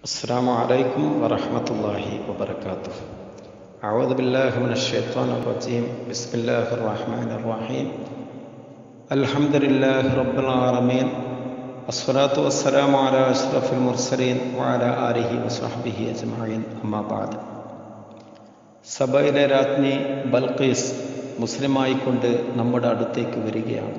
السلام عليكم ورحمة الله وبركاته أعوذ بالله من الشيطان الرجيم بسم الله الرحمن الرحيم الحمد لله رب العالمين الصلاة والسلام على أشرف المرسلين وعلى آله وصحبه أجمعين أما بعد സഭയിലെ രാജ്ഞി ബൽക്കീസ് മുസ്ലിമായിക്കൊണ്ട് നമ്മുടെ അടുത്തേക്ക് വരികയാണ്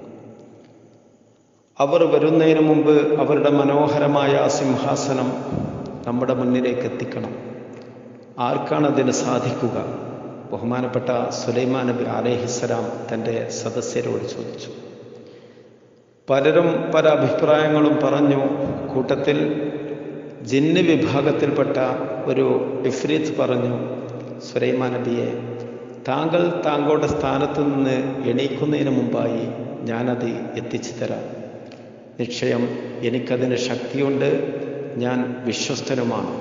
അവർ വരുന്നതിന് മുമ്പ് അവരുടെ മനോഹരമായ ആ സിംഹാസനം നമ്മുടെ മുന്നിലേക്ക് എത്തിക്കണം ആർക്കാണ് അതിന് സാധിക്കുക ബഹുമാനപ്പെട്ട സുലൈമാൻ നബി അലേഹിസ്സലാം തൻ്റെ സദസ്യരോട് ചോദിച്ചു പലരും പല അഭിപ്രായങ്ങളും പറഞ്ഞു കൂട്ടത്തിൽ ജിന്ന് വിഭാഗത്തിൽപ്പെട്ട ഒരു ഇഫ്രീത്ത് പറഞ്ഞു സുലൈമാൻ നബിയെ താങ്കൾ താങ്കളുടെ സ്ഥാനത്ത് നിന്ന് എണീക്കുന്നതിന് മുമ്പായി ഞാനത് എത്തിച്ചു തരാം നിശ്ചയം എനിക്കതിന് ശക്തിയുണ്ട് ഞാൻ വിശ്വസ്തനുമാണ്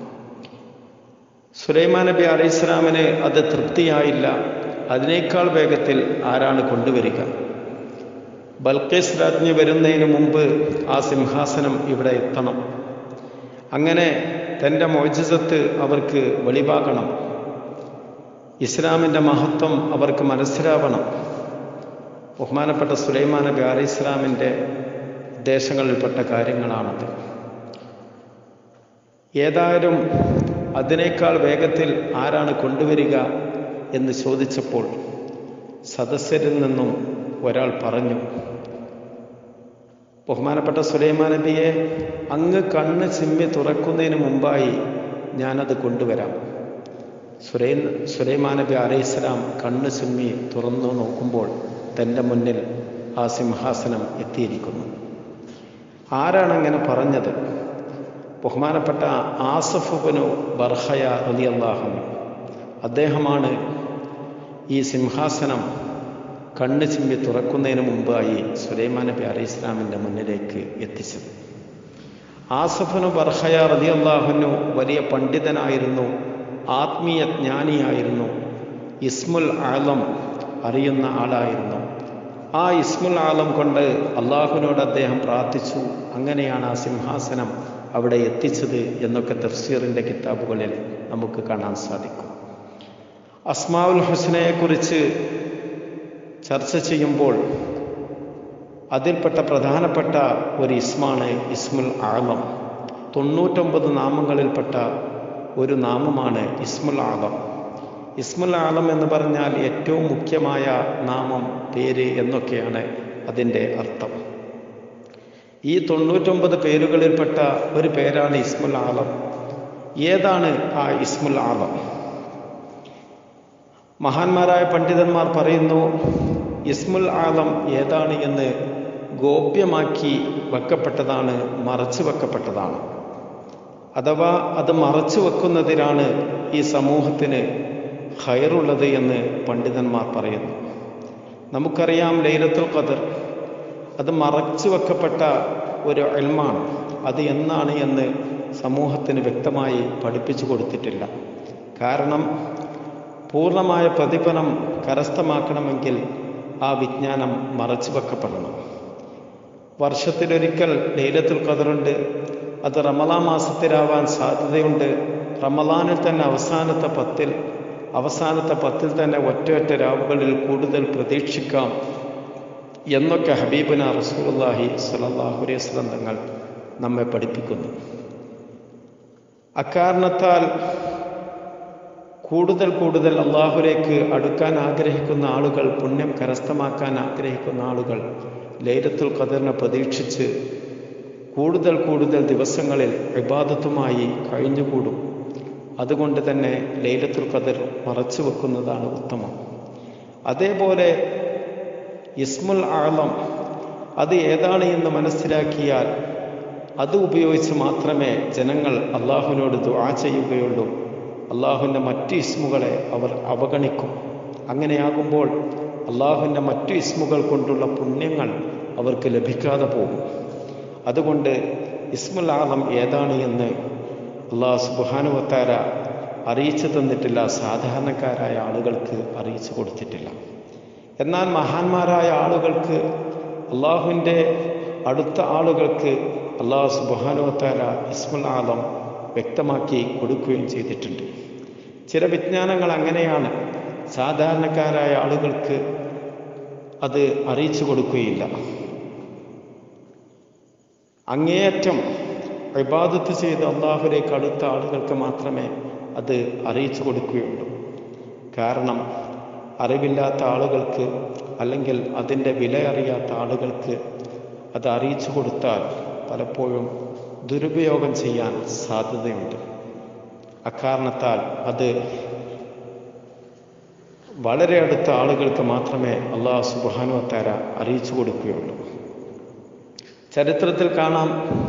സുലൈമാൻ നബി അലൈഹിസ്ലാമിന് അത് തൃപ്തിയായില്ല അതിനേക്കാൾ വേഗത്തിൽ ആരാണ് കൊണ്ടുവരിക ബൽക്കേസ് രാജ്ഞി വരുന്നതിന് മുമ്പ് ആ സിംഹാസനം ഇവിടെ എത്തണം അങ്ങനെ തൻ്റെ മോചിസത്ത് അവർക്ക് വെളിവാകണം ഇസ്ലാമിൻ്റെ മഹത്വം അവർക്ക് മനസ്സിലാവണം ബഹുമാനപ്പെട്ട സുലൈമാൻ നബി അലൈഹി ഇസ്ലാമിൻ്റെ ഉദ്ദേശങ്ങളിൽപ്പെട്ട കാര്യങ്ങളാണത് ഏതായാലും അതിനേക്കാൾ വേഗത്തിൽ ആരാണ് കൊണ്ടുവരിക എന്ന് ചോദിച്ചപ്പോൾ സദസ്യരിൽ നിന്നും ഒരാൾ പറഞ്ഞു ബഹുമാനപ്പെട്ട സുലൈമാൻ നബിയെ അങ്ങ് കണ്ണ് ചിമ്മി തുറക്കുന്നതിന് മുമ്പായി ഞാനത് കൊണ്ടുവരാം സുലൈ സുലൈമാൻ നബി അലൈഹിസ്സലാം കണ്ണ് ചിമ്മി തുറന്നു നോക്കുമ്പോൾ തൻ്റെ മുന്നിൽ ആ സിംഹാസനം എത്തിയിരിക്കുന്നു ആരാണ് അങ്ങനെ പറഞ്ഞത് ബഹുമാനപ്പെട്ട ആസഫുബനു ബർഹയ അലി അള്ളാഹു അദ്ദേഹമാണ് ഈ സിംഹാസനം കണ്ണ് ചിമ്പി തുറക്കുന്നതിന് മുമ്പായി സുലൈമാൻ നബി അലൈഹി ഇസ്ലാമിൻ്റെ മുന്നിലേക്ക് എത്തിച്ചത് ആസഫുനു ബർഹയ റതി അള്ളാഹുനു വലിയ പണ്ഡിതനായിരുന്നു ആത്മീയ ജ്ഞാനിയായിരുന്നു ഇസ്മുൽ ആലം അറിയുന്ന ആളായിരുന്നു ആ ഇസ്മുൽ ആലം കൊണ്ട് അള്ളാഹുവിനോട് അദ്ദേഹം പ്രാർത്ഥിച്ചു അങ്ങനെയാണ് ആ സിംഹാസനം അവിടെ എത്തിച്ചത് എന്നൊക്കെ തഫ്സീറിൻ്റെ കിതാബുകളിൽ നമുക്ക് കാണാൻ സാധിക്കും അസ്മാവുൽ ഹുസനയെക്കുറിച്ച് ചർച്ച ചെയ്യുമ്പോൾ അതിൽപ്പെട്ട പ്രധാനപ്പെട്ട ഒരു ഇസ്മാണ് ഇസ്മുൽ ആലം തൊണ്ണൂറ്റൊമ്പത് നാമങ്ങളിൽപ്പെട്ട ഒരു നാമമാണ് ഇസ്മുൽ ആലം ഇസ്മുൽ ആലം എന്ന് പറഞ്ഞാൽ ഏറ്റവും മുഖ്യമായ നാമം പേര് എന്നൊക്കെയാണ് അതിൻ്റെ അർത്ഥം ഈ തൊണ്ണൂറ്റൊമ്പത് പേരുകളിൽപ്പെട്ട ഒരു പേരാണ് ഇസ്മുൽ ആലം ഏതാണ് ആ ഇസ്മുൽ ആലം മഹാന്മാരായ പണ്ഡിതന്മാർ പറയുന്നു ഇസ്മുൽ ആലം ഏതാണ് എന്ന് ഗോപ്യമാക്കി വെക്കപ്പെട്ടതാണ് മറച്ചു വെക്കപ്പെട്ടതാണ് അഥവാ അത് മറച്ചു വെക്കുന്നതിലാണ് ഈ സമൂഹത്തിന് ഹയറുള്ളത് എന്ന് പണ്ഡിതന്മാർ പറയുന്നു നമുക്കറിയാം ലൈലത്തുൽ ഖദർ അത് മറച്ചു വെക്കപ്പെട്ട ഒരു എൽമാണ് അത് എന്നാണ് എന്ന് സമൂഹത്തിന് വ്യക്തമായി പഠിപ്പിച്ചു കൊടുത്തിട്ടില്ല കാരണം പൂർണ്ണമായ പ്രതിഫലം കരസ്ഥമാക്കണമെങ്കിൽ ആ വിജ്ഞാനം മറച്ചു വെക്കപ്പെടണം വർഷത്തിലൊരിക്കൽ ലൈലത്തുൽ ഖദറുണ്ട് അത് റമലാ മാസത്തിലാവാൻ സാധ്യതയുണ്ട് റമലാനിൽ തന്നെ അവസാനത്തെ പത്തിൽ അവസാനത്തെ പത്തിൽ തന്നെ ഒറ്റയൊറ്റ രാവുകളിൽ കൂടുതൽ പ്രതീക്ഷിക്കാം എന്നൊക്കെ ഹബീബന റസൂലുള്ളാഹി സ്വല്ലല്ലാഹു അലൈഹി വസല്ലം തങ്ങൾ നമ്മെ പഠിപ്പിക്കുന്നു അക്കാരണത്താൽ കൂടുതൽ കൂടുതൽ അള്ളാഹുലേക്ക് അടുക്കാൻ ആഗ്രഹിക്കുന്ന ആളുകൾ പുണ്യം കരസ്ഥമാക്കാൻ ആഗ്രഹിക്കുന്ന ആളുകൾ ലൈലത്തുൽ ഖദറിനെ പ്രതീക്ഷിച്ച് കൂടുതൽ കൂടുതൽ ദിവസങ്ങളിൽ വിവാദത്തുമായി കഴിഞ്ഞുകൂടും അതുകൊണ്ട് തന്നെ ലൈലത്തുൽ ഖദർ മറച്ചു വെക്കുന്നതാണ് ഉത്തമം അതേപോലെ ഇസ്മുൽ ആളം അത് ഏതാണ് എന്ന് മനസ്സിലാക്കിയാൽ അത് ഉപയോഗിച്ച് മാത്രമേ ജനങ്ങൾ അള്ളാഹുവിനോട് ദുആ ചെയ്യുകയുള്ളൂ അള്ളാഹുവിൻ്റെ മറ്റു ഇസ്മുകളെ അവർ അവഗണിക്കും അങ്ങനെയാകുമ്പോൾ അള്ളാഹുവിൻ്റെ മറ്റു ഇസ്മുകൾ കൊണ്ടുള്ള പുണ്യങ്ങൾ അവർക്ക് ലഭിക്കാതെ പോകും അതുകൊണ്ട് ഇസ്മുൽ ആലം ഏതാണ് എന്ന് അള്ളാഹു സുബാനുവത്താര അറിയിച്ചു തന്നിട്ടില്ല സാധാരണക്കാരായ ആളുകൾക്ക് അറിയിച്ചു കൊടുത്തിട്ടില്ല എന്നാൽ മഹാന്മാരായ ആളുകൾക്ക് അള്ളാഹുവിൻ്റെ അടുത്ത ആളുകൾക്ക് അള്ളാഹു സുബാനുവത്താല ഇസ്മുൽ ആലം വ്യക്തമാക്കി കൊടുക്കുകയും ചെയ്തിട്ടുണ്ട് ചില വിജ്ഞാനങ്ങൾ അങ്ങനെയാണ് സാധാരണക്കാരായ ആളുകൾക്ക് അത് അറിയിച്ചു കൊടുക്കുകയില്ല അങ്ങേയറ്റം ഇബാദത്ത് ചെയ്ത് അള്ളാഹുലേക്ക് അടുത്ത ആളുകൾക്ക് മാത്രമേ അത് അറിയിച്ചു കൊടുക്കുകയുള്ളൂ കാരണം അറിവില്ലാത്ത ആളുകൾക്ക് അല്ലെങ്കിൽ അതിൻ്റെ വില അറിയാത്ത ആളുകൾക്ക് അത് അറിയിച്ചു കൊടുത്താൽ പലപ്പോഴും ദുരുപയോഗം ചെയ്യാൻ സാധ്യതയുണ്ട് അക്കാരണത്താൽ അത് വളരെ അടുത്ത ആളുകൾക്ക് മാത്രമേ അള്ളാഹു സുബാനുവത്താര അറിയിച്ചു കൊടുക്കുകയുള്ളൂ ചരിത്രത്തിൽ കാണാം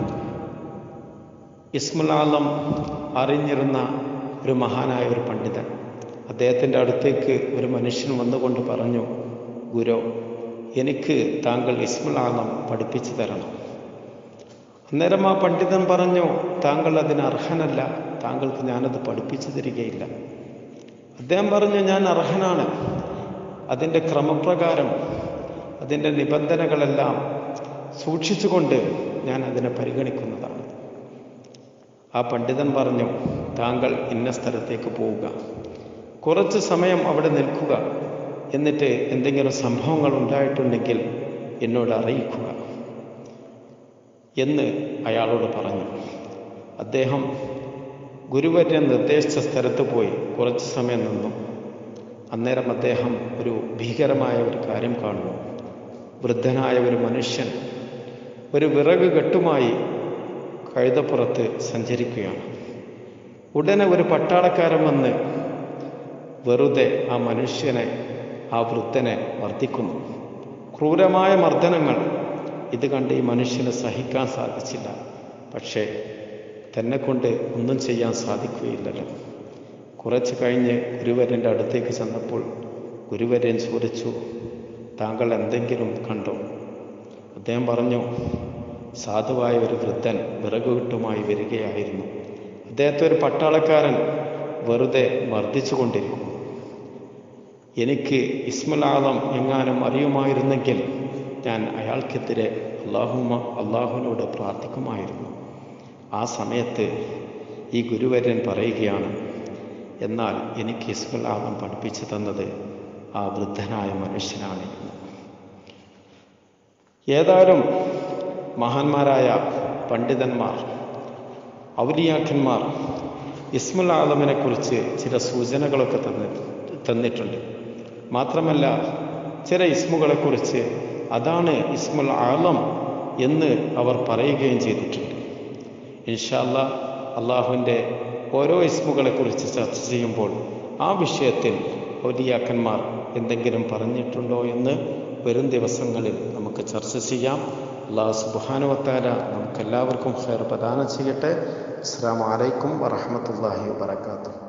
ഇസ്മുൽ ആലം അറിഞ്ഞിരുന്ന ഒരു മഹാനായ ഒരു പണ്ഡിതൻ അദ്ദേഹത്തിൻ്റെ അടുത്തേക്ക് ഒരു മനുഷ്യൻ വന്നുകൊണ്ട് പറഞ്ഞു ഗുരു എനിക്ക് താങ്കൾ ഇസ്മുൽ ആലം പഠിപ്പിച്ചു തരണം അന്നേരം ആ പണ്ഡിതൻ പറഞ്ഞു താങ്കൾ അതിന് അർഹനല്ല താങ്കൾക്ക് ഞാനത് പഠിപ്പിച്ചു തരികയില്ല അദ്ദേഹം പറഞ്ഞു ഞാൻ അർഹനാണ് അതിൻ്റെ ക്രമപ്രകാരം അതിൻ്റെ നിബന്ധനകളെല്ലാം സൂക്ഷിച്ചുകൊണ്ട് ഞാൻ അതിനെ പരിഗണിക്കുന്നതാണ് ആ പണ്ഡിതൻ പറഞ്ഞു താങ്കൾ ഇന്ന സ്ഥലത്തേക്ക് പോവുക കുറച്ച് സമയം അവിടെ നിൽക്കുക എന്നിട്ട് എന്തെങ്കിലും സംഭവങ്ങൾ ഉണ്ടായിട്ടുണ്ടെങ്കിൽ എന്നോട് അറിയിക്കുക എന്ന് അയാളോട് പറഞ്ഞു അദ്ദേഹം ഗുരുവര്യൻ നിർദ്ദേശിച്ച സ്ഥലത്ത് പോയി കുറച്ച് സമയം നിന്നു അന്നേരം അദ്ദേഹം ഒരു ഭീകരമായ ഒരു കാര്യം കാണുന്നു വൃദ്ധനായ ഒരു മനുഷ്യൻ ഒരു വിറക് കെട്ടുമായി കഴുതപ്പുറത്ത് സഞ്ചരിക്കുകയാണ് ഉടനെ ഒരു പട്ടാളക്കാരൻ വന്ന് വെറുതെ ആ മനുഷ്യനെ ആ വൃദ്ധനെ മർദ്ദിക്കുന്നു ക്രൂരമായ മർദ്ദനങ്ങൾ ഇത് കണ്ട് ഈ മനുഷ്യന് സഹിക്കാൻ സാധിച്ചില്ല പക്ഷേ തന്നെ കൊണ്ട് ഒന്നും ചെയ്യാൻ സാധിക്കുകയില്ലല്ലോ കുറച്ച് കഴിഞ്ഞ് ഗുരുവരൻ്റെ അടുത്തേക്ക് ചെന്നപ്പോൾ ഗുരുവരൻ ചോദിച്ചു താങ്കൾ എന്തെങ്കിലും കണ്ടോ അദ്ദേഹം പറഞ്ഞു സാധുവായ ഒരു വൃദ്ധൻ വിറകുകിട്ടുമായി വരികയായിരുന്നു അദ്ദേഹത്തെ ഒരു പട്ടാളക്കാരൻ വെറുതെ മർദ്ദിച്ചുകൊണ്ടിരിക്കുന്നു എനിക്ക് ഇസ്മുൽ ആലം എങ്ങാനും അറിയുമായിരുന്നെങ്കിൽ ഞാൻ അയാൾക്കെതിരെ അള്ളാഹുമ അള്ളാഹുവിനോട് പ്രാർത്ഥിക്കുമായിരുന്നു ആ സമയത്ത് ഈ ഗുരുവരൻ പറയുകയാണ് എന്നാൽ എനിക്ക് ഇസ്മുൽ ആലം പഠിപ്പിച്ചു തന്നത് ആ വൃദ്ധനായ മനുഷ്യനാണ് എന്ന് ഏതായാലും മഹാന്മാരായ പണ്ഡിതന്മാർ ഔലിയാക്കന്മാർ ഇസ്മുൽ ആലമിനെ കുറിച്ച് ചില സൂചനകളൊക്കെ തന്നി തന്നിട്ടുണ്ട് മാത്രമല്ല ചില ഇസ്മുകളെക്കുറിച്ച് അതാണ് ഇസ്മുൽ ആലം എന്ന് അവർ പറയുകയും ചെയ്തിട്ടുണ്ട് ഇൻഷാല്ല അള്ളാഹുവിൻ്റെ ഓരോ ഇസ്മുകളെക്കുറിച്ച് ചർച്ച ചെയ്യുമ്പോൾ ആ വിഷയത്തിൽ ഔലിയാക്കന്മാർ എന്തെങ്കിലും പറഞ്ഞിട്ടുണ്ടോ എന്ന് വരും ദിവസങ്ങളിൽ നമുക്ക് ചർച്ച ചെയ്യാം അള്ളാഹു സുബാനുവത്താല നമുക്കെല്ലാവർക്കും ഖൈർ പ്രദാനം ചെയ്യട്ടെ അസ്സാം വലൈക്കും വറഹമത്തല്ലാഹി വാത്തു